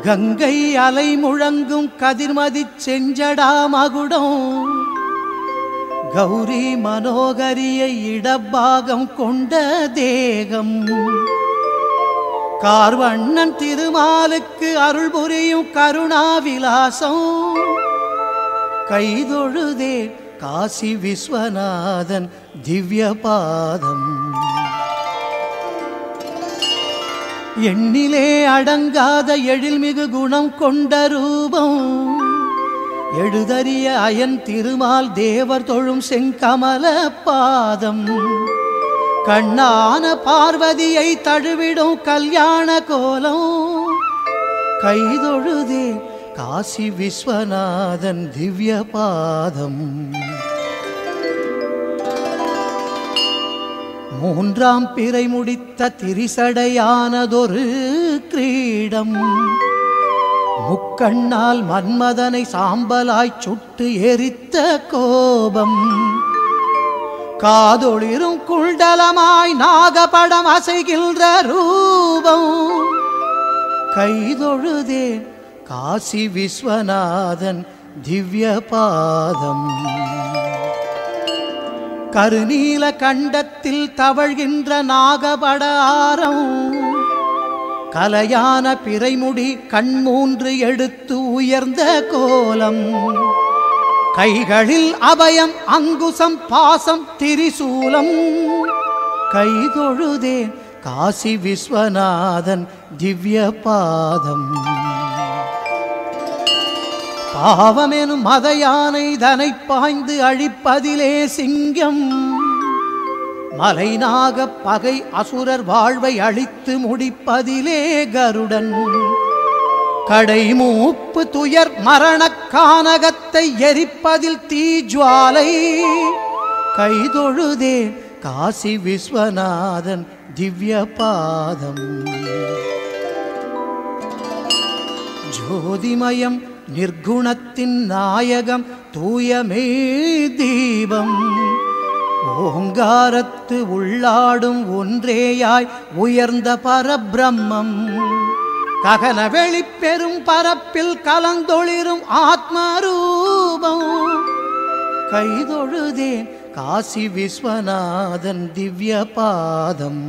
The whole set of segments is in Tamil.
கங்கை அலை முழங்கும் கதிர்மதி செஞ்சடா மகுடம் கௌரி மனோகரியை இடப்பாகம் கொண்ட தேகம் கார்வண்ணன் திருமாலுக்கு அருள் புரியும் கருணா விலாசம் கைதொழுதே காசி விஸ்வநாதன் திவ்ய பாதம் எண்ணிலே அடங்காத எழில்மிகு குணம் கொண்ட ரூபம் எழுதறிய அயன் திருமால் தேவர் தொழும் செங்கமல பாதம் கண்ணான பார்வதியை தழுவிடும் கல்யாண கோலம் கைதொழுதே காசி விஸ்வநாதன் திவ்ய பாதம் மூன்றாம் பிறை முடித்த திரிசடையானதொரு கிரீடம் முக்கண்ணால் மன்மதனை சாம்பலாய் சுட்டு எரித்த கோபம் காதொளிரும் குண்டலமாய் நாகபடம் அசைகின்ற ரூபம் கைதொழுதே காசி விஸ்வநாதன் திவ்ய பாதம் கருநீல கண்டத்தில் தவழ்கின்ற நாகபடாரம் கலையான பிறைமுடி கண்மூன்று எடுத்து உயர்ந்த கோலம் கைகளில் அபயம் அங்குசம் பாசம் திரிசூலம் கைதொழுதே காசி விஸ்வநாதன் திவ்ய பாதம் பாவமெனும் மத யானை தனை பாய்ந்து அழிப்பதிலே சிங்கம் மலைநாக பகை அசுரர் வாழ்வை அழித்து முடிப்பதிலே கருடன் கடை மூப்பு துயர் மரணக் கானகத்தை எரிப்பதில் தீஜ்வாலை கைதொழுதே காசி விஸ்வநாதன் திவ்ய பாதம் ஜோதிமயம் நிர்குணத்தின் நாயகம் தூயமே தீபம் ஓங்காரத்து உள்ளாடும் ஒன்றேயாய் உயர்ந்த பரபிரம்மம் ககன வெளிப்பெரும் பரப்பில் கலந்தொளிரும் ஆத்மரூபம் கைதொழுதேன் காசி விஸ்வநாதன் திவ்ய பாதம்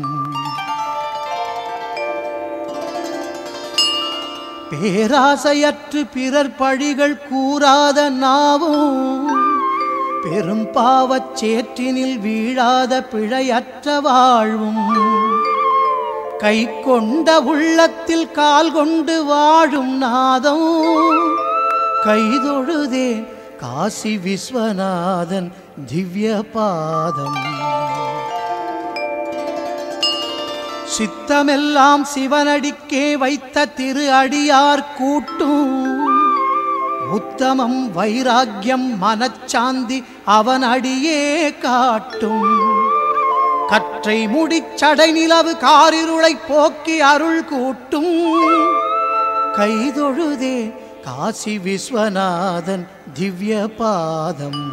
பேராசையற்று பிறர் பழிகள் கூறாத நாவும் பெரும் பாவச் சேற்றினில் வீழாத பிழையற்ற வாழ்வும் கை கொண்ட உள்ளத்தில் கால் கொண்டு வாழும் நாதம் கைதொழுதே காசி விஸ்வநாதன் திவ்ய பாதம் சித்தமெல்லாம் சிவனடிக்கே வைத்த திரு அடியார் கூட்டும் உத்தமம் வைராக்கியம் மனச்சாந்தி அவன் அடியே காட்டும் கற்றை முடிச்சடை நிலவு காரிருளை போக்கி அருள் கூட்டும் கைதொழுதே காசி விஸ்வநாதன் திவ்ய பாதம்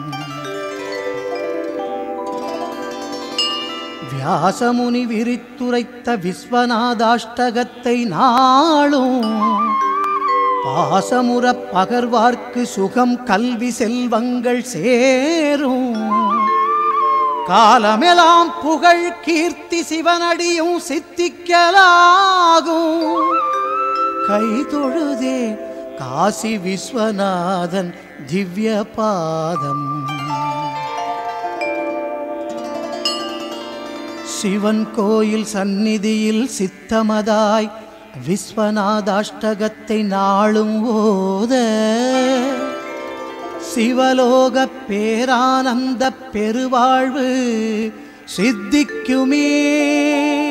வியாசமுனி விரித்துரைத்த விஸ்வநாதாஷ்டகத்தை நாளும் பாசமுற பகர்வார்க்கு சுகம் கல்வி செல்வங்கள் சேரும் காலமெல்லாம் புகழ் கீர்த்தி சிவனடியும் சித்திக்கலாகும் கைதொழுதே காசி விஸ்வநாதன் திவ்ய பாதம் சிவன் கோயில் சந்நிதியில் சித்தமதாய் விஸ்வநாதாஷ்டகத்தை நாளும் ஓத சிவலோக பேரானந்த பெருவாழ்வு சித்திக்குமே